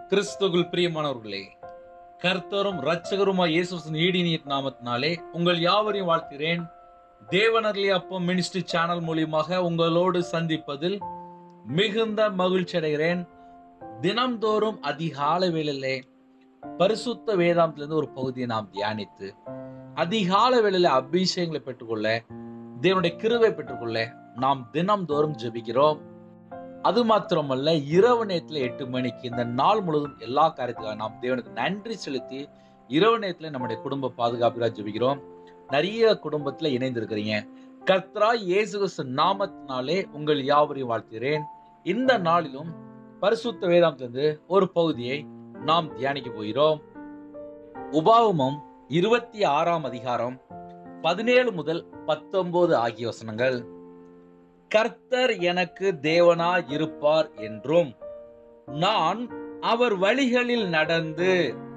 கிறிஸ்துவுக்குள் பிரியமானவர்களே கர்த்தரும் இரட்சகருமாய் இயேசுவின் ஈடினியத் நாமத்தினாலே உங்கள் யாவரையும் வாழ்த்துகிறேன் தேவனர்லி அப்பம் மினிஸ்ட்ரி சேனல் மூலியமாக உங்களோடு சந்திப்பதில் மிகுந்த மகிழ்ச்சி அடைகிறேன் தினம்தோறும் அதிகாலை வேளையிலே பரிசுத்த வேதாந்தத்திலிருந்து ஒரு பகுதியை நாம் தியானித்து அதிகாலை வேளையில அபிஷேகங்களை பெற்றுக்கொள்ள தேவனுடைய கிருவை பெற்றுக்கொள்ள நாம் தினம்தோறும் ஜெபிக்கிறோம் அது மாத்திரமல்ல இரவு நேரத்துல எட்டு மணிக்கு இந்த நாள் முழுவதும் எல்லா காரியத்துக்காக நாம் தேவனுக்கு நன்றி செலுத்தி இரவு நேரத்துல நம்முடைய குடும்ப பாதுகாப்புக்காக ஜெபிக்கிறோம் நிறைய குடும்பத்துல இணைந்திருக்கிறீங்க கர்த்தரா இயேசு கிறிஸ்து நாமத்தினாலே உங்கள் யாவரையும் வாழ்த்துகிறேன் இந்த நாளிலும் பரிசுத்த வேதாந்திலிருந்து ஒரு பகுதியை நாம் தியானிக்க போகிறோம் உபாகமம் இருபத்தி ஆறாம் அதிகாரம் பதினேழு முதல் பத்தொன்பது ஆகிய வசனங்கள் கர்த்தர் எனக்கு தேவனாய் இருப்பார் என்றும் நான் அவர் வழிகளில் நடந்து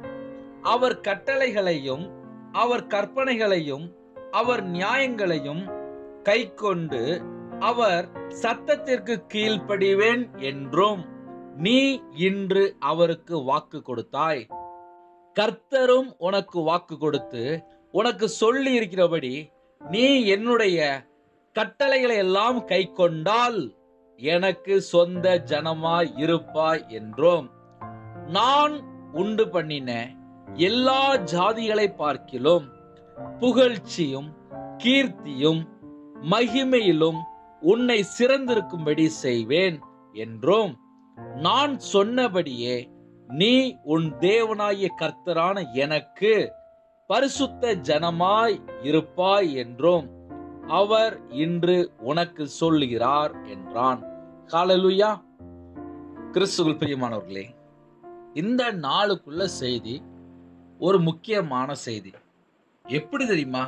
அவர் கட்டளைகளையும் அவர் கற்பனைகளையும் அவர் நியாயங்களையும் கைக்கொண்டு அவர் சத்தத்திற்கு கீழ்ப்படிவேன் என்றும் நீ இன்று அவருக்கு வாக்கு கொடுத்தாய் கர்த்தரும் உனக்கு வாக்கு கொடுத்து உனக்கு சொல்லி இருக்கிறபடி நீ என்னுடைய கட்டளைகளை எல்லாம் கை கொண்டால் எனக்கு சொந்த ஜனமாய் இருப்பாய் என்றும் நான் உண்டு பண்ணின எல்லா ஜாதிகளை பார்க்கிலும் புகழ்ச்சியும் கீர்த்தியும் மகிமையிலும் உன்னை சிறந்திருக்கும்படி செய்வேன் என்றும் நான் சொன்னபடியே நீ உன் தேவனாகிய கர்த்தரான எனக்கு பரிசுத்த ஜனமாய் இருப்பாய் என்றும் அவர் இன்று உனக்கு சொல்லுகிறார் என்றான் காலலுயா கிறிஸ்துவில் பிரியமானவர்களே இந்த நாளுக்குள்ள செய்தி ஒரு முக்கியமான செய்தி எப்படி தெரியுமா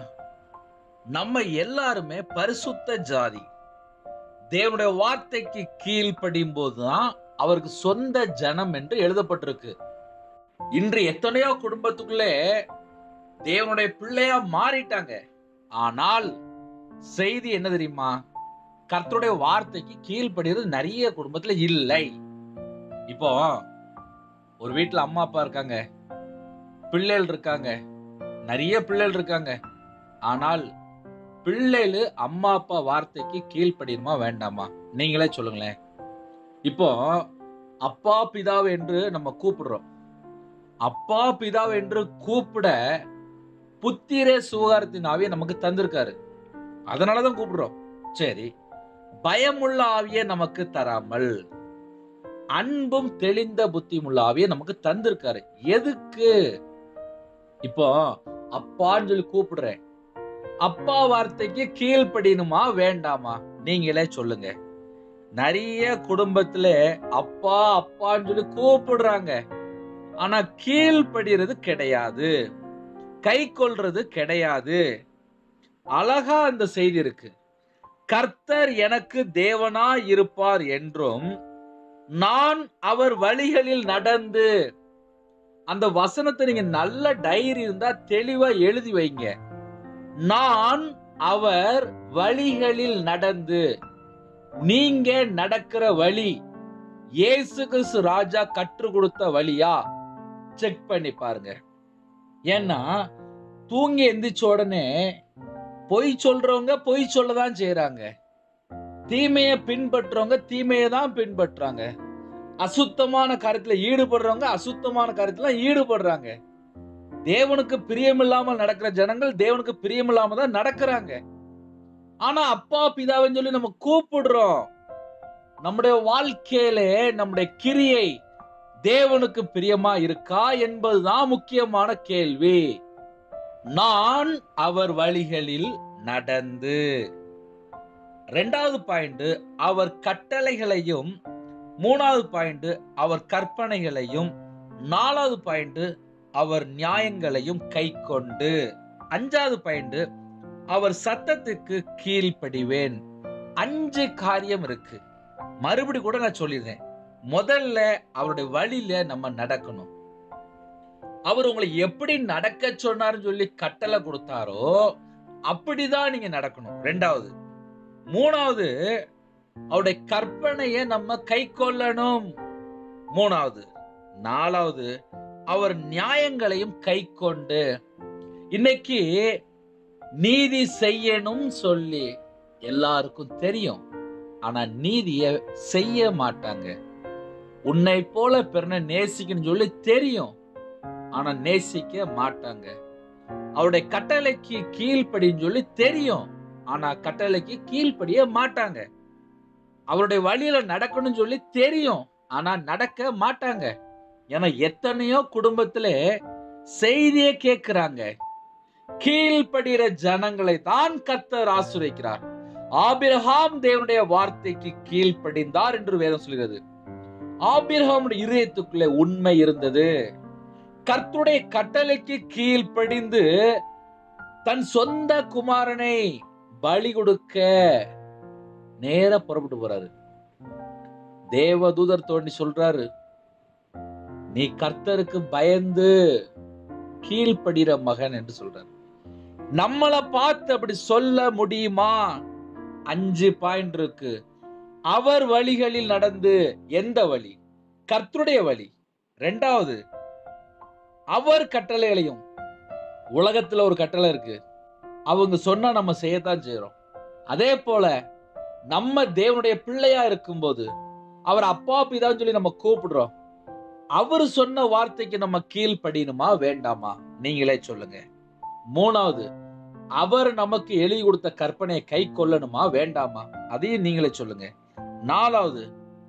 நம்ம எல்லாருமே பரிசுத்த ஜாதி தேவனுடைய வார்த்தைக்கு கீழ்ப்படியும் போதுதான் அவருக்கு சொந்த ஜனம் என்று எழுதப்பட்டிருக்கு இன்று எத்தனையோ குடும்பத்துக்குள்ளே தேவனுடைய பிள்ளையா மாறிட்டாங்க ஆனால் செய்தி என்ன தெரியுமா கர்த்தருடைய வார்த்தைக்கு கீழ்ப்படுகிறது நிறைய குடும்பத்துல இல்லை இப்போ ஒரு வீட்டுல அம்மா அப்பா இருக்காங்க பிள்ளைகள் இருக்காங்க நிறைய பிள்ளைகள் இருக்காங்க ஆனால் பிள்ளைகள் அம்மா அப்பா வார்த்தைக்கு கீழ்ப்படியுமா வேண்டாமா நீங்களே சொல்லுங்களேன் இப்போ அப்பா பிதாவு என்று நம்ம கூப்பிடுறோம் அப்பா பிதாவு என்று கூப்பிட புத்திரே சுகாரத்தின் ஆவியை நமக்கு தந்திருக்காரு அதனாலதான் கூப்பிடுறோம் சரி பயமுள்ள ஆவியை நமக்கு தராமல் அன்பும் தெளிந்த புத்தியுமுள்ள ஆவியை நமக்கு தந்திருக்காரு எதுக்கு இப்போ அப்பான்னு சொல்லி கூப்பிடுறேன் அப்பா வார்த்தைக்கு கீழ்ப்படினுமா வேண்டாமா நீங்களே சொல்லுங்க நிறைய குடும்பத்துல அப்பா அப்பான்னு சொல்லி கூப்பிடுறாங்க ஆனா கீழ்ப்படுறது கிடையாது கை கொள்றது கிடையாது அழகா அந்த செய்தி இருக்கு கர்த்தர் எனக்கு தேவனா இருப்பார் என்றும் நான் அவர் வழிகளில் நடந்து அந்த வசனத்தை நீங்க நல்ல டைரி இருந்தா தெளிவா எழுதி வைங்க நான் அவர் வழிகளில் நடந்து நீங்க நடக்கிற வழி இயேசு கிறிஸ்து ராஜா கற்றுக் கொடுத்த வழியா செக் பண்ணி பாருங்க ஏன்னா தூங்கி எந்திரிச்ச உடனே பொய் சொல்றவங்க பொய் சொல்லதான் செய்யறாங்க தீமையை பின்பற்றுறவங்க தீமையை தான் பின்பற்றுறாங்க அசுத்தமான காரியத்துல ஈடுபடுறவங்க அசுத்தமான காரியத்துல ஈடுபடுறாங்க தேவனுக்கு பிரியமில்லாமல் நடக்கிற ஜனங்கள் தேவனுக்கு பிரியமில்லாம தான் நடக்கிறாங்க ஆனா அப்பா பிதாவின்னு சொல்லி நம்ம கூப்பிடுறோம் நம்முடைய வாழ்க்கையில நம்முடைய கிரியை தேவனுக்கு பிரியமா இருக்கா என்பதுதான் முக்கியமான கேள்வி நான் அவர் வழிகளில் நடந்து ரெண்டாவது பாயிண்ட் அவர் கட்டளைகளையும் மூணாவது பாயிண்ட் அவர் கற்பனைகளையும் நாலாவது பாயிண்ட் அவர் நியாயங்களையும் கை கொண்டு அஞ்சாவது பாயிண்ட் அவர் சத்தத்துக்கு கீழ்ப்படிவேன் அஞ்சு காரியம் இருக்கு மறுபடி கூட நான் சொல்லிடுறேன் முதல்ல அவருடைய வழியில நம்ம நடக்கணும் அவர் உங்களை எப்படி நடக்க சொன்னாருன்னு சொல்லி கட்டளை கொடுத்தாரோ அப்படிதான் நீங்க நடக்கணும் ரெண்டாவது மூணாவது அவருடைய கற்பனையை நம்ம கை கொள்ளணும் மூணாவது நாலாவது அவர் நியாயங்களையும் கை கொண்டு இன்னைக்கு நீதி செய்யணும் சொல்லி எல்லாருக்கும் தெரியும் ஆனா நீதிய செய்ய மாட்டாங்க உன்னை போல பிறனை நேசிக்கணும் சொல்லி தெரியும் ஆனா நேசிக்க மாட்டாங்க அவருடைய கட்டளைக்கு கீழ்ப்படின்னு சொல்லி தெரியும் ஆனா கட்டளைக்கு கீழ்ப்படிய மாட்டாங்க அவருடைய வழியில நடக்கணும்னு சொல்லி தெரியும் ஆனா நடக்க மாட்டாங்க ஏன்னா எத்தனையோ குடும்பத்துல செய்தியை கேட்கிறாங்க கீழ்ப்படுகிற ஜனங்களை தான் கர்த்தர் ஆசிரியக்கிறார் ஆபிரகாம் தேவனுடைய வார்த்தைக்கு கீழ்ப்படிந்தார் என்று வேதம் சொல்கிறது ஆபிரகாமுடைய இதயத்துக்குள்ளே உண்மை இருந்தது கர்த்துடைய கட்டளைக்கு கீழ்ப்படிந்து தன் சொந்த குமாரனை பலி கொடுக்க நேர புறப்பட்டு போறாரு தேவதூதர் தோண்டி சொல்றாரு நீ கர்த்தருக்கு பயந்து கீழ்ப்படுகிற மகன் என்று சொல்றாரு நம்மளை பார்த்து அப்படி சொல்ல முடியுமா அஞ்சு பாயிண்ட் இருக்கு அவர் வழிகளில் நடந்து எந்த வழி கர்த்தருடைய வழி ரெண்டாவது அவர் கட்டளைகளையும் உலகத்துல ஒரு கட்டளை இருக்கு அவங்க சொன்னா நம்ம செய்யத்தான் செய்யறோம் அதே போல நம்ம தேவனுடைய பிள்ளையா இருக்கும்போது அவர் அப்பா பிதான்னு சொல்லி நம்ம கூப்பிடுறோம் அவர் சொன்ன வார்த்தைக்கு நம்ம கீழ்ப்படியணுமா வேண்டாமா நீங்களே சொல்லுங்க மூணாவது அவர் நமக்கு எழுதி கொடுத்த கற்பனையை கை கொள்ளணுமா வேண்டாமா அதையும் நீங்களே சொல்லுங்க நாலாவது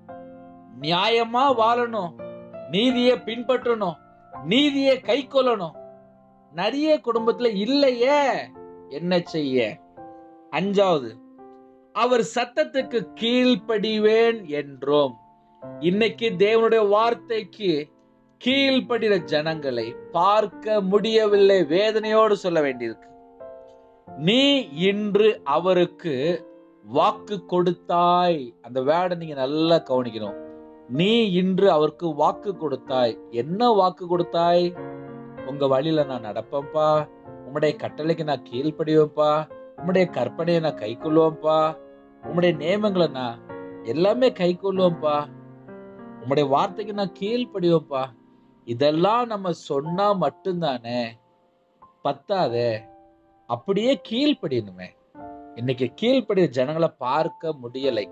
நியாயமா வாழணும் நீதியை பின்பற்றணும் நீதியை கை கொள்ளணும் நிறைய குடும்பத்துல இல்லையே என்ன செய்ய அஞ்சாவது அவர் சத்தத்துக்கு கீழ்ப்படிவேன் என்றோம் இன்னைக்கு தேவனுடைய வார்த்தைக்கு கீழ்ப்படுகிற ஜனங்களை பார்க்க முடியவில்லை வேதனையோடு சொல்ல வேண்டியிருக்கு நீ இன்று அவருக்கு வாக்கு கொடுத்தாய் அந்த வேர்டை நீங்க நல்லா கவனிக்கணும் நீ இன்று அவருக்கு வாக்கு கொடுத்தாய் என்ன வாக்கு கொடுத்தாய் உங்க வழியில நான் நடப்பேன்ப்பா உம்முடைய கட்டளைக்கு நான் கீழ்ப்படிவேன்ப்பா உம்முடைய கற்பனையை நான் கை கொள்ளுவேன்ப்பா உம்முடைய நியமங்களை நான் எல்லாமே கை கொள்ளுவேன்ப்பா உம்முடைய வார்த்தைக்கு நான் கீழ்ப்படிவேன்ப்பா இதெல்லாம் நம்ம சொன்னா மட்டும்தானே பத்தாதே அப்படியே கீழ்ப்படியணுமே இன்னைக்கு கீழ்ப்படிய ஜனங்களை பார்க்க முடியலை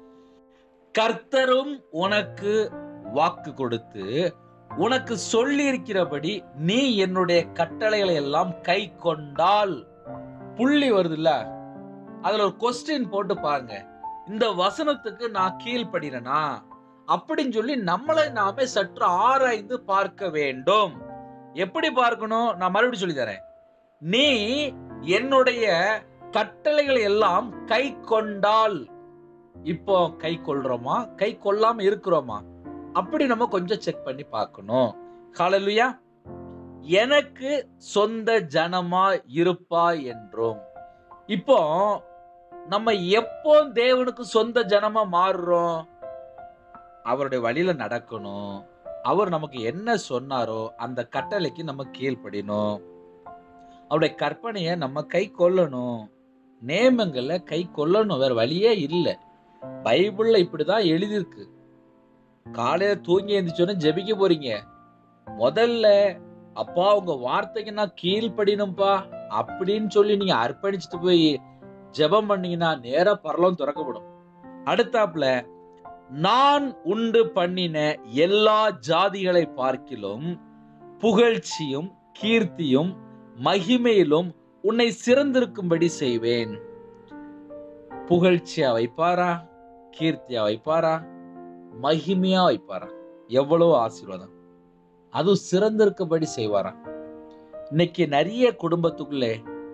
கர்த்தரும் உனக்கு வாக்கு கொடுத்து உனக்கு சொல்லி இருக்கிறபடி நீ என்னுடைய கட்டளைகளை எல்லாம் கை கொண்டால் புள்ளி வருதுல்ல அதுல ஒரு கொஸ்டின் போட்டு பாருங்க இந்த வசனத்துக்கு நான் கீழ்ப்படினனா அப்படின்னு சொல்லி நம்மளை நாமே சற்று ஆராய்ந்து பார்க்க வேண்டும் எப்படி பார்க்கணும் நான் மறுபடியும் சொல்லி தரேன் நீ என்னுடைய கட்டளைகளை எல்லாம் கை கொண்டால் இப்போ கை கொள்றோமா கை கொள்ளாம இருக்கிறோமா அப்படி நம்ம கொஞ்சம் செக் பண்ணி பார்க்கணும் ஹalleluya எனக்கு சொந்த ஜனமா இருப்பா என்றும் இப்போ நம்ம எப்போ தேவனுக்கு சொந்த ஜனமா மாறுறோம் அவருடைய வழியில நடக்கணும் அவர் நமக்கு என்ன சொன்னாரோ அந்த கட்டளைக்கு நம்ம கீழ்ப்படினோம் அவருடைய கற்பனையை நம்ம கை கொள்ளணும் நேமங்கள்ல கை கொள்ளணும் வேற வழியே இல்லை பைபிள்ல இப்படிதான் எழுதியிருக்கு காலையில தூங்கி எழுந்திரிச்சோன்னு ஜெபிக்க போறீங்க முதல்ல அப்பா உங்க வார்த்தைக்கு நான் கீழ்ப்படினும்பா அப்படின்னு சொல்லி நீங்க அர்ப்பணிச்சுட்டு போய் ஜெபம் பண்ணீங்கன்னா நேரா பரலம் திறக்கப்படும் அடுத்தாப்புல நான் உண்டு பண்ணின எல்லா ஜாதிகளை பார்க்கிலும் புகழ்ச்சியும் கீர்த்தியும் மகிமையிலும் உன்னை சிறந்திருக்கும்படி செய்வேன் புகழ்ச்சியா வைப்பாரா கீர்த்தியா வைப்பாரா மகிமையா வைப்பாரா எவ்வளவு ஆசீர்வாதம் அதுவும் சிறந்திருக்கும்படி செய்வாரா இன்னைக்கு நிறைய குடும்பத்துக்குள்ளே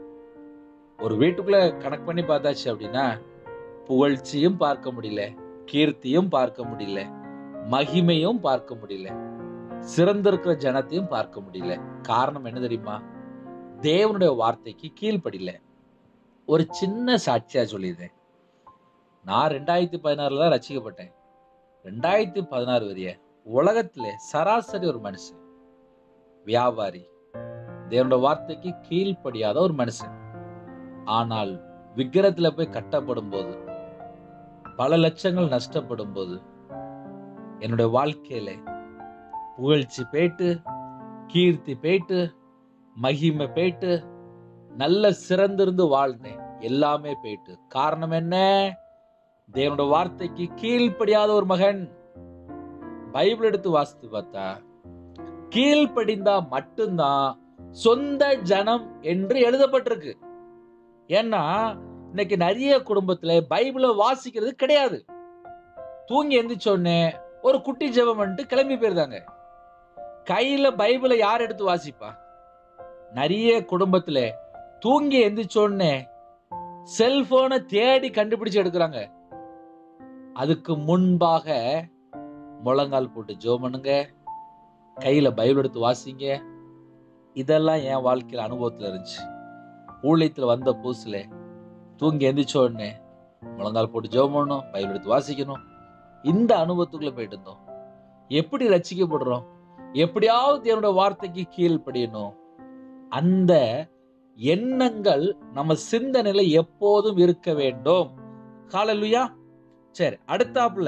ஒரு வீட்டுக்குள்ள கணக்கு பண்ணி பார்த்தாச்சு அப்படின்னா புகழ்ச்சியும் பார்க்க முடியல கீர்த்தியும் பார்க்க முடியல மகிமையும் பார்க்க முடியல சிறந்திருக்கிற ஜனத்தையும் பார்க்க முடியல காரணம் என்ன தெரியுமா தேவனுடைய வார்த்தைக்கு கீழ்ப்படியல ஒரு சின்ன சாட்சியா சொல்லியிருந்தேன் நான் ரெண்டாயிரத்தி பதினாறுல தான் ரசிக்கப்பட்டேன் ரெண்டாயிரத்தி பதினாறு வரைய உலகத்துல சராசரி ஒரு மனுஷன் வியாபாரி தேவனுடைய வார்த்தைக்கு கீழ்ப்படியாத ஒரு மனுஷன் ஆனால் விக்கிரத்துல போய் கட்டப்படும் போது பல லட்சங்கள் நஷ்டப்படும் போது என்னுடைய வாழ்க்கையில புகழ்ச்சி போயிட்டு கீர்த்தி போயிட்டு மகிமை போயிட்டு நல்ல சிறந்திருந்து வாழ்ந்தேன் எல்லாமே போயிட்டு காரணம் என்ன தேவனோட வார்த்தைக்கு கீழ்ப்படியாத ஒரு மகன் பைபிள் எடுத்து வாசித்து பார்த்தா கீழ்ப்படிந்தா மட்டும்தான் சொந்த ஜனம் என்று எழுதப்பட்டிருக்கு ஏன்னா இன்னைக்கு நிறைய குடும்பத்துல பைபிளை வாசிக்கிறது கிடையாது தூங்கி எந்திரிச்ச உடனே ஒரு குட்டி ஜெபம் பண்ணிட்டு கிளம்பி போயிருந்தாங்க கையில பைபிளை யார் எடுத்து வாசிப்பா நிறைய குடும்பத்துல தூங்கி எந்திரிச்ச உடனே செல்போனை தேடி கண்டுபிடிச்சு எடுக்கிறாங்க அதுக்கு முன்பாக முழங்கால் போட்டு ஜெபம் பண்ணுங்க கையில பைபிள் எடுத்து வாசிங்க இதெல்லாம் என் வாழ்க்கையில அனுபவத்துல இருந்துச்சு ஊழியத்துல வந்த புதுசுல தூங்கி எந்திரிச்ச உடனே முழங்கால் போட்டு ஜெபம் பண்ணணும் பைபிள் எடுத்து வாசிக்கணும் இந்த அனுபவத்துக்குள்ள போயிட்டு இருந்தோம் எப்படி ரட்சிக்கப்படுறோம் எப்படியாவது என்னோட வார்த்தைக்கு கீழ்ப்படியணும் அந்த எண்ணங்கள் நம்ம சிந்தனையில எப்போதும் இருக்க வேண்டும் காலலுயா சரி அடுத்தாப்புல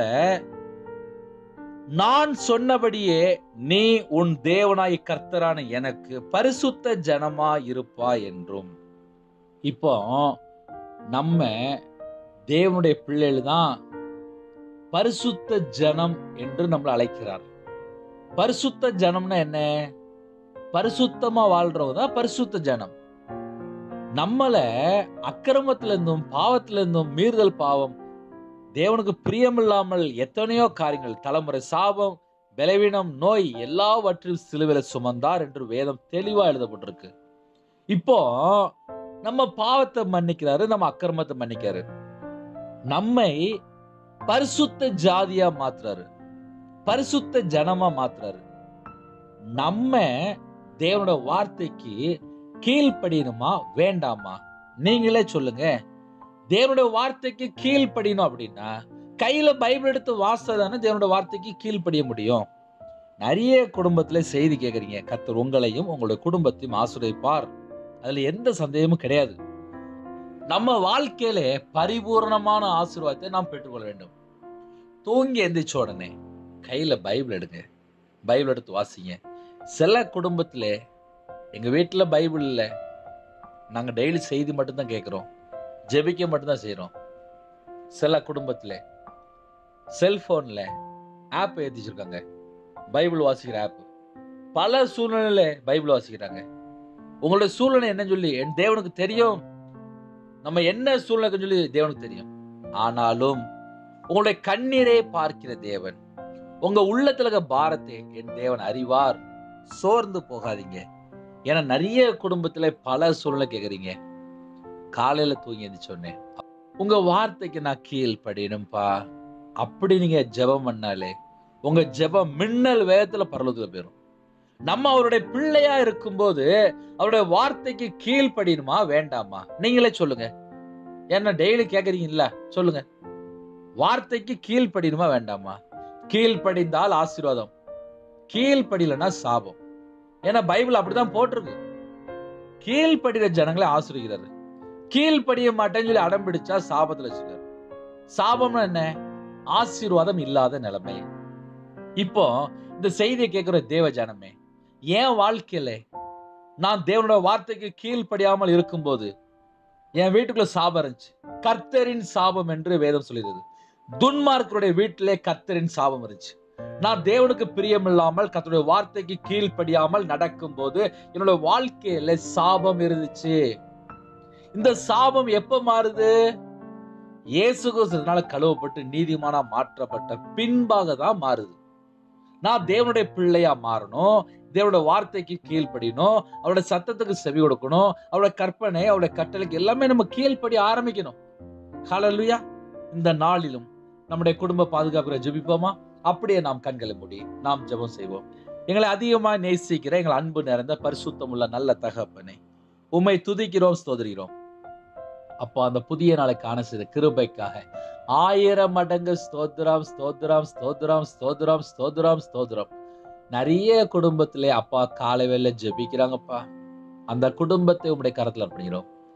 நான் சொன்னபடியே நீ உன் தேவனாய் கர்த்தரான எனக்கு பரிசுத்த ஜனமா இருப்பா என்றும் இப்போ நம்ம தேவனுடைய பிள்ளைகள் தான் பரிசுத்த ஜனம் என்று நம்மளை அழைக்கிறார் பரிசுத்த ஜனம்னா என்ன பரிசுத்தமா வாழ்றவங்க தான் பரிசுத்த ஜனம் நம்மள அக்கிரமத்துல இருந்தும் பாவத்துல இருந்தும் மீறுதல் பாவம் தேவனுக்கு பிரியமில்லாமல் எத்தனையோ காரியங்கள் தலைமுறை சாபம் பலவீனம் நோய் எல்லாவற்றையும் சிலுவையில சுமந்தார் என்று வேதம் தெளிவா எழுதப்பட்டிருக்கு இப்போ நம்ம பாவத்தை மன்னிக்கிறாரு நம்ம அக்கிரமத்தை மன்னிக்கிறாரு நம்மை பரிசுத்த ஜாதியா மாத்துறாரு பரிசுத்த ஜனமா மாத்துறாரு நம்ம தேவனோட வார்த்தைக்கு கீழ்ப்படியணுமா வேண்டாமா நீங்களே சொல்லுங்க தேவனுடைய வார்த்தைக்கு கீழ்ப்படியணும் அப்படின்னா கையில பைபிள் எடுத்து வாசதானே தேவனோட வார்த்தைக்கு கீழ்ப்படிய முடியும் நிறைய குடும்பத்துல செய்தி கேக்குறீங்க கர்த்தர் உங்களையும் உங்களுடைய குடும்பத்தையும் ஆசிரியப்பார் அதுல எந்த சந்தேகமும் கிடையாது நம்ம வாழ்க்கையில பரிபூர்ணமான ஆசீர்வாதத்தை நாம் பெற்றுக்கொள்ள வேண்டும் தூங்கி எந்திரிச்ச உடனே கையில பைபிள் எடுங்க பைபிள் எடுத்து வாசிங்க சில குடும்பத்துல எங்க வீட்டுல பைபிள் இல்லை நாங்க டெய்லி செய்தி மட்டும்தான் கேட்கிறோம் ஜெபிக்க மட்டும்தான் செய்றோம் சில குடும்பத்துல செல்போன்ல ஆப் ஏத்தி வச்சிருக்காங்க பைபிள் வாசிக்கிற ஆப் பல சூழ்நிலையில பைபிள் வாசிக்கிறாங்க உங்களுடைய சூழ்நிலை என்ன சொல்லி என் தேவனுக்கு தெரியும் நம்ம என்ன சூழ்நிலை சொல்லி தேவனுக்கு தெரியும் ஆனாலும் உங்களுடைய கண்ணீரை பார்க்கிற தேவன் உங்க உள்ளத்துல இருக்க பாரத்தை என் தேவன் அறிவார் சோர்ந்து போகாதீங்க ஏன்னா நிறைய குடும்பத்துல பல சூழ்நிலை கேக்குறீங்க காலையில தூங்கி எந்திரிச்சோடனே உங்க வார்த்தைக்கு நான் கீழ்ப்படியணும்பா அப்படி நீங்க ஜெபம் பண்ணாலே உங்க ஜெபம் மின்னல் வேகத்துல பரலோகத்துல போயிரும் நம்ம அவருடைய பிள்ளையா இருக்கும்போது அவருடைய வார்த்தைக்கு கீழ்ப்படியணுமா வேண்டாமா நீங்களே சொல்லுங்க என்ன டெய்லி கேக்குறீங்கல்ல சொல்லுங்க வார்த்தைக்கு கீழ்ப்படியணுமா வேண்டாமா கீழ்ப்படிந்தால் ஆசீர்வாதம் கீழ்ப்படியலன்னா சாபம் ஏன்னா பைபிள் அப்படிதான் போட்டிருக்கு கீழ்ப்படிகிற ஜனங்களை ஆசிரிக்கிறாரு கீழ்ப்படிய மாட்டேன்னு சொல்லி அடம் பிடிச்சா சாபத்துல வச்சுக்காரு சாபம்னா என்ன ஆசீர்வாதம் இல்லாத நிலைமை இப்போ இந்த செய்தியை கேட்கிற தேவ ஜனமே என் வாழ்க்கையில நான் தேவனோட வார்த்தைக்கு கீழ்ப்படியாமல் இருக்கும்போது என் வீட்டுக்குள்ள சாபம் இருந்துச்சு கர்த்தரின் சாபம் என்று வேதம் சொல்லிடுது துன்மார்க்கருடைய வீட்டிலே கர்த்தரின் சாபம் இருந்துச்சு நான் தேவனுக்கு பிரியமில்லாமல் கர்த்தருடைய வார்த்தைக்கு கீழ்ப்படியாமல் நடக்கும்போது என்னோட வாழ்க்கையில சாபம் இருந்துச்சு இந்த சாபம் எப்ப மாறுது இயேசு கிறிஸ்துனால கழுவப்பட்டு நீதிமானா மாற்றப்பட்ட பின்பாக தான் மாறுது நான் தேவனுடைய பிள்ளையா மாறணும் தேவனோட வார்த்தைக்கு கீழ்ப்படியணும் அவருடைய சத்தத்துக்கு செவி கொடுக்கணும் அவருடைய கற்பனை அவருடைய கட்டளைக்கு எல்லாமே நம்ம கீழ்ப்படி ஆரம்பிக்கணும் ஹalleluya இந்த நாளிலும் நம்முடைய குடும்ப பாதுகாப்புற ஜெபிப்போமா அப்படியே நாம் கண்களை மூடி நாம் ஜெபம் செய்வோம் எங்களை அதிகமாக நேசிக்கிற எங்கள் அன்பு நிறைந்த பரிசுத்தம் உள்ள நல்ல தகப்பனை உம்மை துதிக்கிறோம் ஸ்தோதரிக்கிறோம் அப்போ அந்த புதிய நாளை காண செய்த கிருபைக்காக ஆயிரம் மடங்கு ஸ்தோத்திரம் ஸ்தோத்திரம் ஸ்தோத்திரம் ஸ்தோத்திரம் ஸ்தோத்திரம் ஸ்தோத்திரம் நிறைய குடும்பத்திலே அப்பா காலை வேலை ஜெபிக்கிறாங்கப்பா அந்த குடும்பத்தை உங்களுடைய கரத்துல அர்ப்பணிக்கிறோம்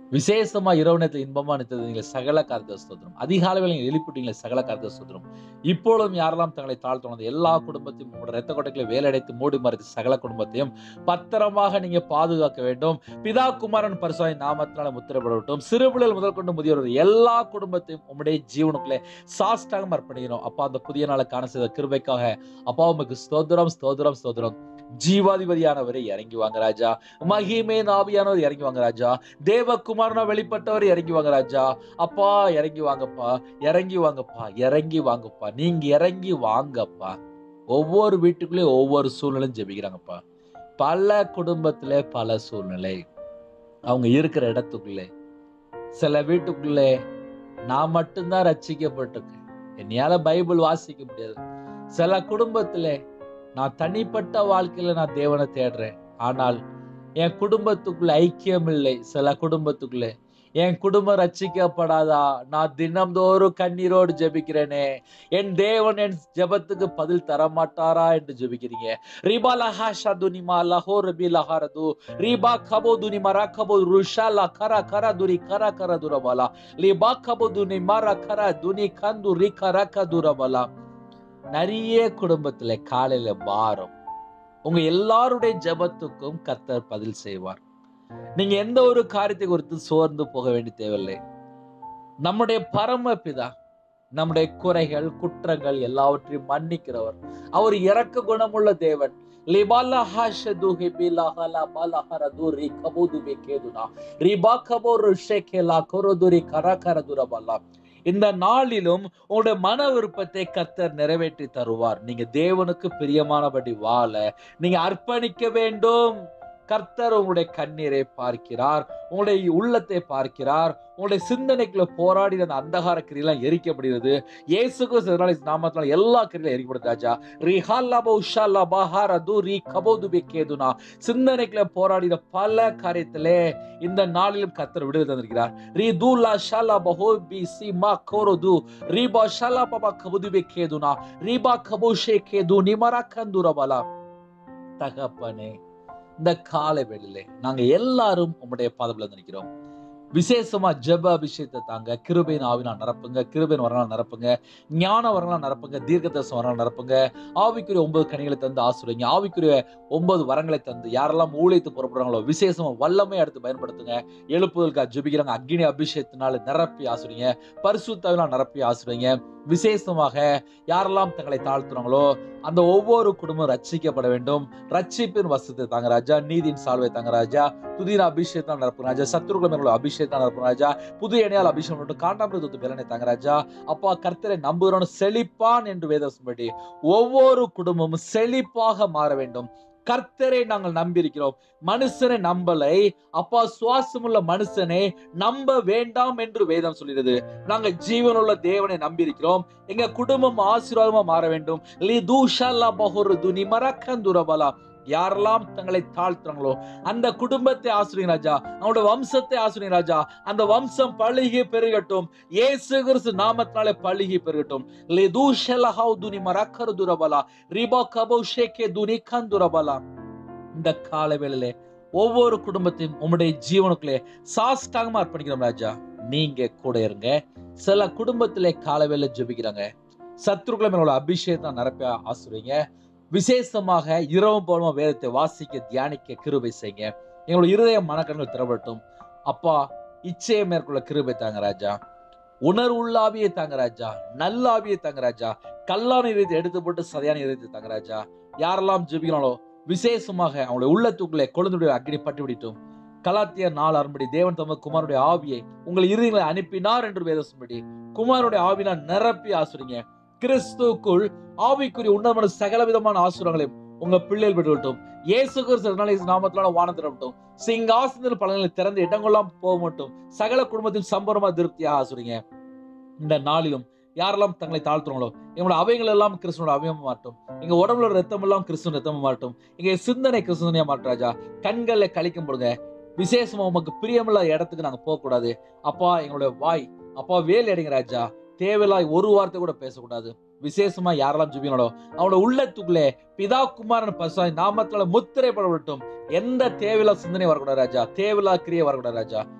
விசேஷமா இரவு நேரத்தில் இன்பமா நித்தது நீங்கள் சகல காரியத்தை ஸ்தோத்திரம் அதிகாலையில் நீங்கள் எழுப்பிட்டீங்களே சகல காரியத்தை ஸ்தோத்திரம் இப்பொழுதும் யாரெல்லாம் தங்களை தாழ்த்துணர்ந்து எல்லா குடும்பத்தையும் உங்களோட ரத்த கொட்டைகளை வேலடைத்து மூடி மறைத்து சகல குடும்பத்தையும் பத்திரமாக நீங்க பாதுகாக்க வேண்டும் பிதா குமாரன் பரிசுவாய் நாமத்தினால முத்திரப்படட்டும் சிறுபிள்ளைகள் முதல் கொண்டு முதியோர் எல்லா குடும்பத்தையும் உம்முடைய ஜீவனுக்குள்ளே சாஷ்டாகம் அர்ப்பணிக்கிறோம் அப்பா அந்த புதிய நாளை காண செய்த கிருபைக்காக அப்பா உமக்கு ஸ்தோத்திரம் ஸ்தோத்திரம் ஸ்தோத்திரம் ஜீவாதிபதியானவரை இறங்கி வாங்க ராஜா மகிமே நாவியானவர் இறங்கி வாங்க ராஜா தேவகுமாரனா வெளிப்பட்டவர் இறங்கி வாங்க ராஜா அப்பா இறங்கி வாங்கப்பா இறங்கி வாங்கப்பா இறங்கி வாங்கப்பா நீங்க இறங்கி வாங்கப்பா ஒவ்வொரு வீட்டுக்குள்ளேயும் ஒவ்வொரு சூழ்நிலையும் ஜெபிக்கிறாங்கப்பா பல குடும்பத்துல பல சூழ்நிலை அவங்க இருக்கிற இடத்துக்குள்ளே சில வீட்டுக்குள்ளே நான் மட்டும்தான் ரட்சிக்கப்பட்டிருக்கேன் என்னையால பைபிள் வாசிக்க முடியாது சில குடும்பத்திலே நான் தனிப்பட்ட வாழ்க்கையில நான் தேவனை தேடுறேன் ஆனால் என் குடும்பத்துக்குள்ள ஐக்கியம் இல்லை சில குடும்பத்துக்குள்ளே என் குடும்பம் ரட்சிக்கப்படாதா நான் தினம்தோறும் கண்ணீரோடு ஜெபிக்கிறேனே என் தேவன் என் ஜெபத்துக்கு பதில் தரமாட்டாரா என்று ஜெபிக்கிறீங்க ரிபா லஹா ஷதுனி மா லஹோ ரபி லஹாரது ரிபா கபோ துனி மரா கபோ ருஷா லா கரா கரா துரி கரா கரா துரபலா லிபா கபோ துனி மரா கரா துனி கந்து ரி கரா கதுரபலா நிறைய குடும்பத்துல காலையில பாரம் உங்க எல்லாருடைய ஜெபத்துக்கும் கர்த்தர் பதில் செய்வார் நீங்க எந்த ஒரு காரியத்தை குறித்து சோர்ந்து போக வேண்டிய தேவையில்லை நம்முடைய பரம பிதா நம்முடைய குறைகள் குற்றங்கள் எல்லாவற்றையும் மன்னிக்கிறவர் அவர் இறக்க குணமுள்ள தேவன் லிபாலா ஹாஷது ஹிபிலா ஹலா பாலா ஹரது ரி கபுது பெகேதுனா ரிபா கபோரு ஷேகேலா கொரோதுரி கரகர துரபலா இந்த நாளிலும் உங்களுடைய மன விருப்பத்தை கத்தர் நிறைவேற்றி தருவார் நீங்க தேவனுக்கு பிரியமானபடி வாழ நீங்க அர்ப்பணிக்க வேண்டும் கர்த்தர் உங்களுடைய கண்ணீரை பார்க்கிறார் உங்களுடைய உள்ளத்தை பார்க்கிறார் உங்களுடைய சிந்தனைக்குள்ள போராடி அந்த அந்தகார கிரியெல்லாம் எரிக்கப்படுகிறது இயேசு கிறிஸ்து நாமத்தினால எல்லா கிரியிலும் எரிக்கப்படுது ராஜா ரிஹால்லாபோ உஷால்லா பஹார து ரி கபோது பெக்கேதுனா சிந்தனைக்குள்ள போராடின பல காரியத்திலே இந்த நாளிலும் கர்த்தர் விடுதலை தந்திருக்கிறார் ரி தூலா ஷாலா பஹோ பி சி மா கோரோ து ரிபா ஷாலா பபா கபுது பெக்கேதுனா ரிபா கபோஷே கேது நிமரா கந்துரபலா தகப்பனே இந்த காலை வேளையிலே நாங்க எல்லாரும் உம்முடைய பாதத்துல நிற்கிறோம் விசேஷமா ஜெப அபிஷேகத்தை தாங்க கிருபையின் ஆவினா நிரப்புங்க கிருபையின் வரலாம் நிரப்புங்க ஞான வரலாம் நிரப்புங்க தீர்க்கதர்சனம் வரலாம் நிரப்புங்க ஆவிக்குரிய ஒன்பது கனிகளை தந்து ஆசிரியங்க ஆவிக்குரிய ஒன்பது வரங்களை தந்து யாரெல்லாம் ஊழியத்து புறப்படுறாங்களோ விசேஷமா வல்லமை எடுத்து பயன்படுத்துங்க எழுப்புதலுக்கா ஜெபிக்கிறாங்க அக்னி அபிஷேகத்தினால நிரப்பி ஆசிரியங்க பரிசுத்தாவிலாம் நிரப்பி ஆசிரியங்க விசேஷமாக யாரெல்லாம் தங்களை தாழ்த்துறாங்களோ அந்த ஒவ்வொரு குடும்பம் ரட்சிக்கப்பட வேண்டும் ரட்சிப்பின் வசத்தை தாங்க ராஜா நீதியின் சால்வை தாங்க ராஜா துதிர அபிஷேகம் நடப்பும் ராஜா சத்துருக்குள்ள மேல அபிஷேகம் நடப்பும் ராஜா புது எண்ணையால் அபிஷேகம் மட்டும் காண்டாமிரதத்து பேரனை தாங்க ராஜா அப்பா கர்த்தரை நம்புகிறோம் செழிப்பான் என்று வேதம்படி ஒவ்வொரு குடும்பமும் செழிப்பாக மாற வேண்டும் கர்த்தரை நாங்கள் நம்பியிருக்கிறோம் மனுஷனை நம்பலை அப்பா சுவாசமுள்ள மனுஷனை நம்ப வேண்டாம் என்று வேதம் சொல்கிறது நாங்க ஜீவனுள்ள தேவனை நம்பியிருக்கிறோம் எங்க குடும்பம் ஆசீர்வாதமா மாற வேண்டும் லி தூஷல்லா பஹுரு துனி மரக்கந்துரபலா யாரெல்லாம் தங்களை தாழ்த்துறாங்களோ அந்த குடும்பத்தை ஆசிரியர் ராஜா அவனோட வம்சத்தை ஆசிரியர் ராஜா அந்த வம்சம் பழுகி பெருகட்டும் இயேசு கிறிஸ்து நாமத்தினாலே பழுகி பெருகட்டும் லி தூஷல்லஹாவ் துனி மரக்கரு துரபலா ரிபா கபோ ஷேகே துனி கந்துரபலா இந்த கால வேளையிலே ஒவ்வொரு குடும்பத்தையும் உம்முடைய ஜீவனுக்குள்ளே சாஸ்டாகமா அர்ப்பணிக்கிறோம் ராஜா நீங்க கூட இருங்க சில குடும்பத்திலே காலவேளை ஜெபிக்கிறாங்க சத்ருக்களை மேல அபிஷேகத்தை நிரப்ப ஆசிரியங்க விசேஷமாக இரவும் போலமா வேதத்தை வாசிக்க தியானிக்க கிருபை செய்யுங்க எங்களுடைய இருதய மனக்கண்கள் திறவட்டும் அப்பா இச்சையை மேற்கொள்ள கிருபை தாங்க ராஜா உணர்வுள்ள ஆவியை தாங்க ராஜா நல்ல ஆவியை தாங்க ராஜா கல்லான இதயத்தை எடுத்து போட்டு சதையான இதயத்தை தாங்க ராஜா யாரெல்லாம் ஜெபிக்கிறாங்களோ விசேஷமாக அவங்களுடைய உள்ளத்துக்குள்ளே கொழுந்துடைய அக்னி பட்டு விடிட்டும் கலாத்திய நாள் அரும்படி தேவன் தமது குமாரனுடைய ஆவியை உங்கள் இறுதிகளை அனுப்பினார் என்று வேதசும்படி குமாரனுடைய ஆவினா நிரப்பி ஆசுறீங்க கிறிஸ்துக்குள் ஆவிக்குரிய உன்னதமான சகல விதமான ஆசுரங்களையும் உங்க பிள்ளைகள் பெற்றுவிட்டோம் இயேசு கிறிஸ்து நாமத்திலான வானம் திறப்பட்டும் சிங்காசனத்தில் பலன்களை திறந்து இடங்கொள்ளாம போக மட்டும் சகல குடும்பத்தின் சம்பரமா திருப்தியாக ஆசுறீங்க இந்த நாளிலும் யாரெல்லாம் தங்களை தாழ்த்துறாங்களோ எங்களோட அவைகள் எல்லாம் கிறிஸ்துவோட அவயமா மாட்டும் எங்க உடம்புல ரத்தம் எல்லாம் கிறிஸ்துவ ரத்தமா மாட்டும் எங்க சிந்தனை கிறிஸ்துவனையா மாட்டும் ராஜா கண்களை கழிக்கும் போடுங்க விசேஷமா உமக்கு பிரியமுள்ள இடத்துக்கு நாங்க போக கூடாது அப்பா எங்களுடைய வாய் அப்பா வேல் அடிங்க ராஜா தேவையில்லாய் ஒரு வார்த்தை கூட பேசக்கூடாது விசேஷமா யாரெல்லாம் ஜுபிங்களோ அவனோட உள்ளத்துக்குள்ளே பிதா குமாரன் பசுவாய் நாமத்தால முத்திரை படவிட்டும் எந்த தேவையில்லா சிந்தனை வரக்கூடாது ராஜா தேவையில்லா கிரியை வரக்கூடாது ராஜா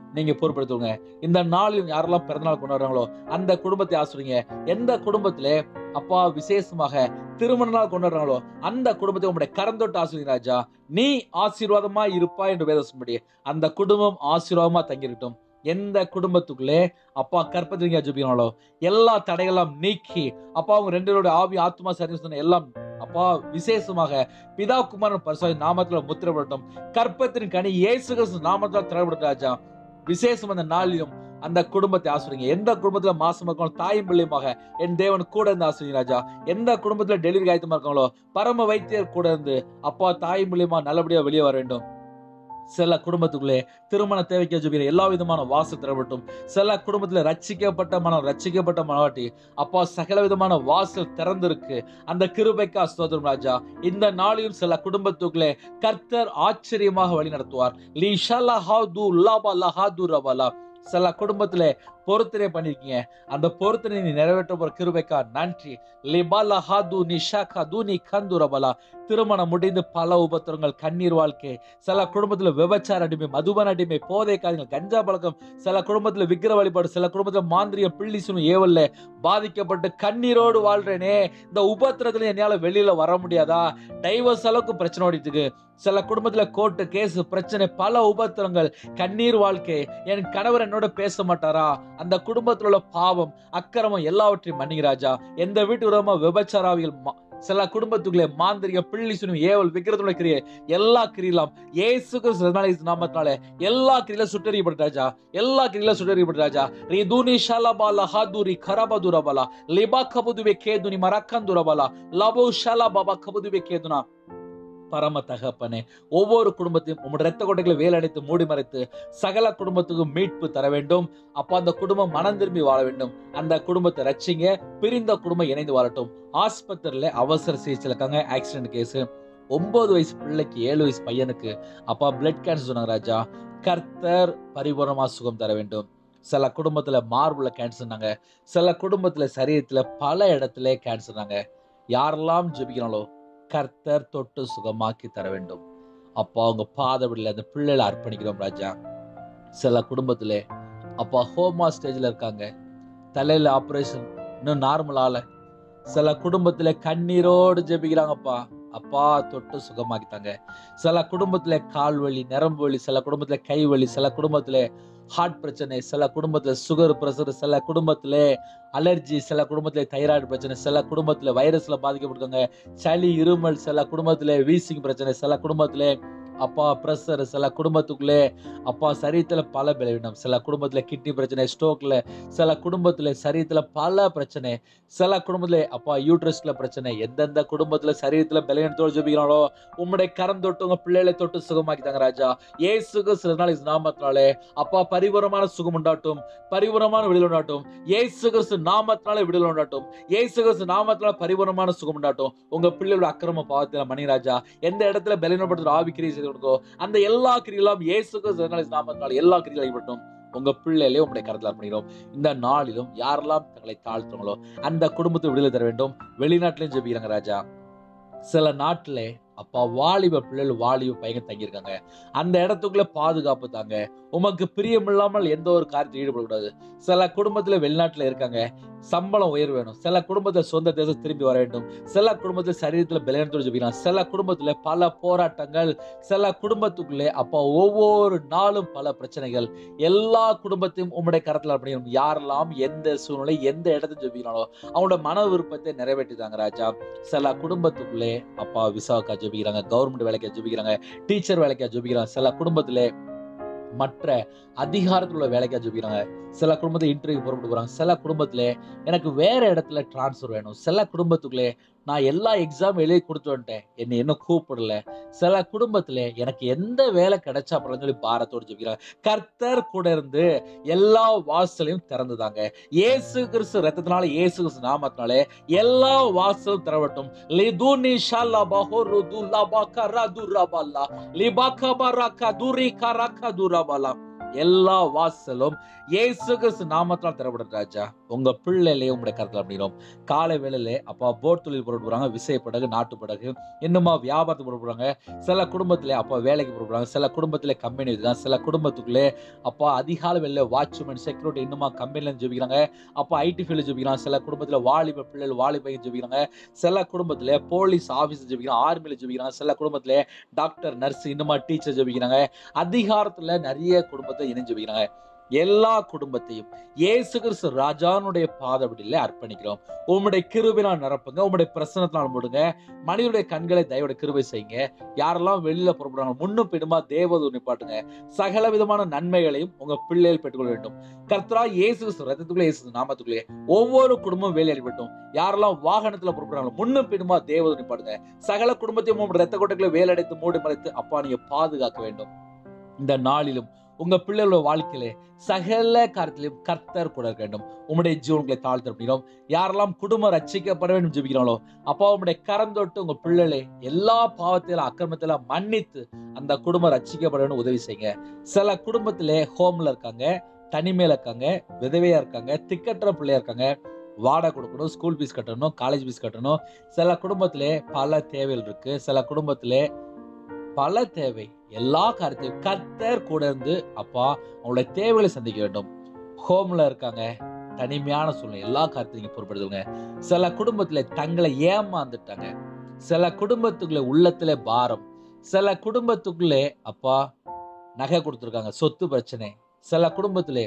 நீங்க பொறுப்படுத்துவங்க இந்த நாளில் யாரெல்லாம் பிறந்தநாள் கொண்டாடுறாங்களோ அந்த குடும்பத்தை ஆசிரியங்க எந்த குடும்பத்திலே அப்பா விசேஷமாக திருமண நாள் கொண்டாடுறாங்களோ அந்த குடும்பத்தை உங்களுடைய கரந்தொட்டு ஆசிரியர் ராஜா நீ ஆசீர்வாதமா இருப்பா என்று வேதம் அந்த குடும்பம் ஆசீர்வாதமா தங்கிருக்கட்டும் எந்த குடும்பத்துக்குள்ளே அப்பா கற்பத்திரிங்க ஜபிக்கிறாங்களோ எல்லா தடைகளும் நீக்கி அப்பா அவங்க ரெண்டு பேரோட ஆவி ஆத்மா சரி எல்லாம் அப்பா விசேஷமாக பிதா குமாரன் பரிசாய் நாமத்துல முத்திரப்படட்டும் கற்பத்தின் கனி இயேசு கிறிஸ்து நாமத்தில் திரப்படட்டும் ராஜா விசேஷம் அந்த நாளிலும் அந்த குடும்பத்தை ஆசிரியங்க எந்த குடும்பத்துல மாசமா இருக்காங்களோ தாயும் பிள்ளையுமாக என் தேவன் கூட இருந்து ஆசிரியங்க ராஜா எந்த குடும்பத்துல டெலிவரி ஆயத்தமா இருக்காங்களோ பரம வைத்தியர் கூட இருந்து அப்பா தாயும் பிள்ளையுமா நல்லபடியா வெளியே வர வேண்டும் சில குடும்பத்துக்குள்ளே திருமண தேவைக்கு ஜெபிக்கிற எல்லா விதமான வாசல் திறப்பட்டும் சில குடும்பத்துல ரட்சிக்கப்பட்ட மனம் ரட்சிக்கப்பட்ட மனவாட்டி அப்பா சகல விதமான வாசல் திறந்திருக்கு அந்த கிருபைக்கா ஸ்தோத்திரம் ராஜா இந்த நாளிலும் சில குடும்பத்துக்குள்ளே கர்த்தர் ஆச்சரியமாக வழி நடத்துவார் லீ ஷலா ஹாது லாபா லஹாது ரபலா சில குடும்பத்துல பொருத்தனை பண்ணிருக்கீங்க அந்த பொருத்தனை நீ நிறைவேற்ற போற கிருபைக்கா நன்றி லிபாலா ஹாது நிஷாகா தூனி கந்து ரபலா திருமணம் முடிந்து பல உபத்திரங்கள் கண்ணீர் வாழ்க்கை சில குடும்பத்துல விபச்சார அடிமை மதுபன அடிமை போதை காரியங்கள் கஞ்சா பழக்கம் சில குடும்பத்துல விக்கிர வழிபாடு சில குடும்பத்துல மாந்திரியம் பிள்ளி சுனு ஏவல்ல பாதிக்கப்பட்டு கண்ணீரோடு வாழ்றேனே இந்த உபத்திரத்துல என்னால வெளியில வர முடியாதா டைவர்ஸ் அளவுக்கு பிரச்சனை ஓடிட்டு இருக்கு சில குடும்பத்துல கோர்ட்டு கேஸ் பிரச்சனை பல உபத்திரங்கள் கண்ணீர் வாழ்க்கை என் கணவர் என்னோட பேச மாட்டாரா அந்த குடும்பத்துல உள்ள பாவம் அக்கிரமம் எல்லாவற்றையும் மன்னிராஜா எந்த வீட்டு விரோதமா விபச்சாராவிகள் மா- சில குடும்பத்துக்குள்ளே மாந்திரிக பிள்ளி சுனு ஏவல் விக்கிரத்துல கிரியை எல்லா கிரியலாம் ஏசு கிறிஸ்து நாமத்தினால எல்லா கிரியில சுட்டறியப்பட்ட ராஜா எல்லா கிரியில சுட்டறியப்பட்ட ராஜா ரீ தூனி ஷலபால ஹாதுரி கரபதுரபலா லிபா கபுதுவே கேதுனி மரக்கந்துரபலா லபு ஷலா பாபா கபுதுவே கேதுனா பரம தகப்பனே ஒவ்வொரு குடும்பத்தையும் உங்களுடைய ரத்த கொட்டைகளை வேலடைத்து மூடி மறைத்து சகல குடும்பத்துக்கும் மீட்பு தர வேண்டும் அப்ப அந்த குடும்பம் மனம் திரும்பி வாழ வேண்டும் அந்த குடும்பத்தை ரட்சிங்க பிரிந்த குடும்பம் இணைந்து வாழட்டும் ஆஸ்பத்திரியில அவசர சிகிச்சையில் இருக்காங்க ஆக்சிடென்ட் கேஸ் ஒன்பது வயசு பிள்ளைக்கு ஏழு வயசு பையனுக்கு அப்பா பிளட் கேன்சர் சொன்னாங்க ராஜா கர்த்தர் பரிபூர்ணமா சுகம் தர வேண்டும் சில குடும்பத்துல மார்புல கேன்சர்னாங்க சில குடும்பத்துல சரீரத்துல பல இடத்துல கேன்சர்னாங்க யாரெல்லாம் ஜெபிக்கிறாங்களோ கர்த்தர் தொட்டு சுகமாக்கி தர வேண்டும் அப்பா அவங்க பாதவிடல அந்த பிள்ளைகளை அர்ப்பணிக்கிறோம் ராஜா சில குடும்பத்துல அப்பா ஹோமா ஸ்டேஜ்ல இருக்காங்க தலையில ஆபரேஷன் இன்னும் நார்மல் ஆல சில குடும்பத்துல கண்ணீரோடு ஜெபிக்கிறாங்கப்பா அப்பா தொட்டு சுகமாக்கித்தாங்க சில குடும்பத்துல கால் வலி நரம்பு வலி சில குடும்பத்துல கை வலி சில குடும்பத்துல ஹார்ட் பிரச்சனை சில குடும்பத்துல சுகர் பிரஷர் சில குடும்பத்துல அலர்ஜி சில குடும்பத்துல தைராய்டு பிரச்சனை சில குடும்பத்துல வைரஸ்ல பாதிக்கப்பட்டிருக்காங்க சளி இருமல் சில குடும்பத்துல வீசிங் பிரச்சனை சில குடும்பத்துல அப்பா ப்ரெஷர் சில குடும்பத்துக்குள்ளே அப்பா சரீரத்துல பல பலவீனம் சில குடும்பத்துல கிட்னி பிரச்சனை ஸ்ட்ரோக்ல சில குடும்பத்துல சரீரத்துல பல பிரச்சனை சில குடும்பத்துல அப்பா யூட்ரஸ்ல பிரச்சனை எந்தெந்த குடும்பத்துல சரீரத்துல பலவீனத்தோடு ஜெபிக்கிறாங்களோ உம்முடைய கரம் தொட்டு உங்க பிள்ளைகளை தொட்டு சுகமாக்கிட்டாங்க ராஜா இயேசுக்கு சில நாள் இஸ் நாமத்தினாலே அப்பா பரிபூரமான சுகம் உண்டாட்டும் பரிபூரமான விடுதலை உண்டாட்டும் இயேசு கிறிஸ்து நாமத்தினாலே விடுதலை உண்டாட்டும் இயேசு கிறிஸ்து நாமத்தினால பரிபூரமான சுகம் உண்டாட்டும் உங்க பிள்ளைகளோட அக்கிரம பாவத்தில மணிராஜா எந்த இடத்துல பலவீனப்படுத்துற ஆவி கிரியை செய்து கொடுக்கோ அந்த எல்லா கிரிகளும் இயேசு கிறிஸ்து சில நாள் இஸ் நாமத்தினால எல்லா கிரிகளும் ஈடுபட்டும் உங்க பிள்ளையிலே உங்களுடைய கருத்தில் அர்ப்பணிக்கிறோம் இந்த நாளிலும் யாரெல்லாம் தங்களை தாழ்த்துறாங்களோ அந்த குடும்பத்தை விடுதலை தர வேண்டும் வெளிநாட்டிலையும் ஜெபிக்கிறாங்க ராஜா சில நாட்டுல அப்பா வாலிப பிள்ளைகள் வாலிப பையன் தங்கியிருக்காங்க அந்த இடத்துக்குள்ள பாதுகாப்பு தாங்க உமக்கு பிரியமில்லாமல் எந்த ஒரு காரியத்தில் ஈடுபடக்கூடாது சில குடும்பத்துல வெளிநாட்டுல இருக்காங்க சம்பளம் உயர் வேணும் சில குடும்பத்துல சொந்த தேசம் திரும்பி வர வேண்டும் சில குடும்பத்துல சரீரத்துல பலனத்தோடு ஜெபிக்கலாம் சில குடும்பத்துல பல போராட்டங்கள் சில குடும்பத்துக்குள்ளே அப்பா ஒவ்வொரு நாளும் பல பிரச்சனைகள் எல்லா குடும்பத்தையும் உம்முடைய கரத்துல அர்ப்பணிக்கணும் யாரெல்லாம் எந்த சூழ்நிலை எந்த இடத்துல ஜெபிக்கிறாங்களோ அவங்களோட மன விருப்பத்தை நிறைவேற்றிதாங்க ராஜா சில குடும்பத்துக்குள்ளே அப்பா விசாக்கா ஜெபிக்கிறாங்க கவர்மெண்ட் வேலைக்கா ஜெபிக்கிறாங்க டீச்சர் வேலைக்கா ஜெபிக்கிறாங்க சில குடும்பத்திலே மற்ற அதிகாரத்தில் உள்ள வேலைக்கா ஜெபிக்கிறாங்க சில குடும்பத்துல இன்டர்வியூ புறப்பட்டு போறாங்க சில குடும்பத்துல எனக்கு வேற இடத்துல டிரான்ஸ்ஃபர் வேணும் சில குடும்பத்துக்குள்ளே நான் எல்லா எக்ஸாம் எழுதி கொடுத்து வந்துட்டேன் என்னை இன்னும் கூப்பிடல சில குடும்பத்துல எனக்கு எந்த வேலை கிடைச்சா அப்படின்னு சொல்லி பாரத்தோடு ஜெபிக்கிறாங்க கர்த்தர் கூட இருந்து எல்லா வாசலையும் திறந்துதாங்க இயேசு கிறிஸ்து ரத்தத்தினால இயேசு கிறிஸ்து நாமத்தினாலே எல்லா வாசலும் திறவட்டும் லிதுனி ஷல்லா ஹொருது லபா கரதுரபல்லா லிபாக்கா பராக்கா துரி கராக்கா துரபலா எல்லா வாசலும் இயேசு கிறிஸ்து நாமத்தால் திறப்படும் ராஜா உங்க பிள்ளையிலேயே உங்களுடைய கருத்தில் அப்படிங்கிறோம் காலை வேளையிலே அப்பா போட் தொழில் புறப்படுறாங்க விசை படகு நாட்டு படகு இன்னுமா வியாபாரத்துக்கு புறப்படுறாங்க சில குடும்பத்திலே அப்பா வேலைக்கு புறப்படுறாங்க சில குடும்பத்திலே கம்பெனி தான் சில குடும்பத்துக்குள்ளே அப்பா அதிகாலை வெளில வாட்ச்மேன் செக்யூரிட்டி இன்னுமா கம்பெனில ஜெபிக்கிறாங்க அப்பா ஐடி ஃபீல்டு ஜெபிக்கிறாங்க சில குடும்பத்தில் வாலிப பிள்ளைகள் வாலிபையும் ஜெபிக்கிறாங்க சில குடும்பத்தில் போலீஸ் ஆஃபீஸ் ஜெபிக்கிறாங்க ஆர்மியில் ஜெபிக்கிறாங்க சில குடும்பத்தில் டாக்டர் நர்ஸ் இன்னுமா டீச்சர் ஜெபிக்கிறாங்க அதிகாரத்தில் நிறைய குடும்பத்தை இணைஞ்சு ஜெபிக்கிறாங்க எல்லா குடும்பத்தையும் இயேசு கிறிஸ்து ராஜானுடைய பாதபடியில அர்ப்பணிக்கிறோம் உம்முடைய கிருபினால் நிரப்புங்க உம்முடைய பிரசனத்தினால் முடுங்க மனிதனுடைய கண்களை தயவோட கிருபை செய்யுங்க யாரெல்லாம் வெளியில புறப்படுறாங்க முன்னும் பின்னுமா தேவது நிப்பாட்டுங்க சகல விதமான நன்மைகளையும் உங்க பிள்ளைகள் பெற்றுக்கொள்ள வேண்டும் கர்த்தரா இயேசு கிறிஸ்து ரத்தத்துக்குள்ளே இயேசு நாமத்துக்குள்ளே ஒவ்வொரு குடும்பமும் வேலை அடிபட்டும் யாரெல்லாம் வாகனத்துல புறப்படுறாங்களோ முன்னும் பின்னுமா தேவது நிப்பாட்டுங்க சகல குடும்பத்தையும் உங்களுடைய ரத்த கொட்டைகளை வேலடைத்து மூடி மறைத்து அப்பா நீங்க பாதுகாக்க வேண்டும் இந்த நாளிலும் உங்க பிள்ளைகளோட வாழ்க்கையிலே சகல காரியத்திலும் கர்த்தர் கூட இருக்க வேண்டும் உம்முடைய ஜீவன்களை தாழ்த்து அப்படிங்கிறோம் யாரெல்லாம் குடும்பம் ரட்சிக்கப்பட வேண்டும் ஜெபிக்கிறாங்களோ அப்பா உம்முடைய கரம் தொட்டு உங்க பிள்ளைகளை எல்லா பாவத்திலும் அக்கிரமத்தில மன்னித்து அந்த குடும்பம் ரட்சிக்கப்பட வேண்டும் உதவி செய்யுங்க சில குடும்பத்திலே ஹோம்ல இருக்காங்க தனிமையில இருக்காங்க விதவையா இருக்காங்க திக்கற்ற பிள்ளையா இருக்காங்க வாடகை கொடுக்கணும் ஸ்கூல் ஃபீஸ் கட்டணும் காலேஜ் ஃபீஸ் கட்டணும் சில குடும்பத்திலே பல தேவைகள் இருக்கு சில குடும்பத்திலே பல தேவை எல்லா காரியத்தையும் கர்த்தர் கூட இருந்து அப்பா அவங்களுடைய தேவைகளை சந்திக்க வேண்டும் ஹோம்ல இருக்காங்க தனிமையான சூழ்நிலை எல்லா காரியத்தையும் நீங்க பொறுப்படுத்துங்க சில குடும்பத்துல தங்களை ஏமாந்துட்டாங்க சில குடும்பத்துக்குள்ள உள்ளத்துல பாரம் சில குடும்பத்துக்குள்ளே அப்பா நகை கொடுத்துருக்காங்க சொத்து பிரச்சனை சில குடும்பத்திலே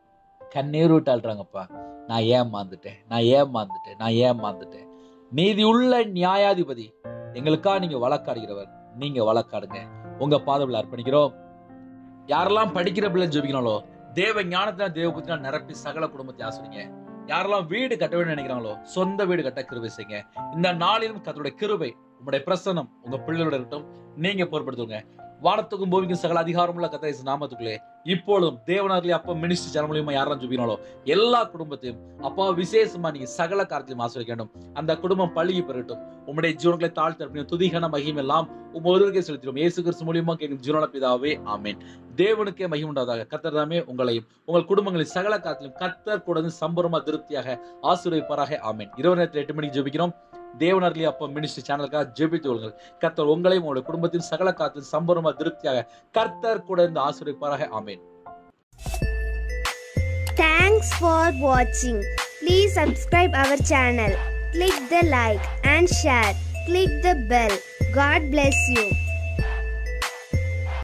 கண்ணீர் விட்டாள்றாங்கப்பா நான் ஏமாந்துட்டேன் நான் ஏமாந்துட்டேன் நான் ஏமாந்துட்டேன் நீதி உள்ள நியாயாதிபதி எங்களுக்கா நீங்க வழக்காடுகிறவர் நீங்க வழக்காடுங்க உங்க பாதவில் அர்ப்பணிக்கிறோம் யாரெல்லாம் படிக்கிற பிள்ளை ஜெபிக்கிறாங்களோ தேவ ஞானத்தினா தேவ புத்தினா நிரப்பி சகல குடும்பத்தை ஆசிரிங்க யாரெல்லாம் வீடு கட்ட வேண்டும் நினைக்கிறாங்களோ சொந்த வீடு கட்ட கிருபை செய்யுங்க இந்த நாளிலும் கத்தருடைய கிருபை உங்களுடைய பிரசனம் உங்க பிள்ளைகளோட இருக்கட்டும் நீங்க பொறுப்படுத்துங்க வானத்துக்கும் பூமிக்கும் சகல அதிகாரமுள்ள கத்தை நாமத்துக்குள்ளே இப்பொழுதும் தேவனாரிலே அப்பா மினிஸ்டர் ஜன மூலியமா யாரெல்லாம் ஜெபிக்கிறாங்களோ எல்லா குடும்பத்தையும் அப்பா விசேஷமா நீங்க சகல காரியத்தையும் ஆசிரிக்க வேண்டும் அந்த குடும்பம் பழுகி பெறட்டும் உம்முடைய ஜீவன்களை தாழ்த்த துதிகன மகிம் எல்லாம் உம் ஒருவருக்கே செலுத்திடும் இயேசு கிறிஸ்து மூலியமா கேட்கும் ஜீவன பிதாவே ஆமேன் தேவனுக்கே மகிம் உண்டாதாக கத்தர் தாமே உங்களையும் உங்கள் குடும்பங்களின் சகல காலத்திலும் கத்தர் கூட இருந்து சம்பரமா திருப்தியாக ஆசீர்வதிப்பாராக ஆமேன் இரவு நேரத்தில் எட்டு மணிக்கு ஜெபிக்கிறோம் தேவனர்லி அப்பா மினிஸ்டர் சேனலுக்காக ஜெபித்து கொள்ளுங்கள் கர்த்தர் உங்களையும் உங்களுடைய குடும்பத்தின் சகல காலத்திலும் சம்பரமா திருப்தியாக கர்த்தர் கூட இருந்து ஆசீர்வதிப்பாராக ஆமேன் Thanks for watching. Please subscribe our channel. Click the like and share. Click the bell. God bless you.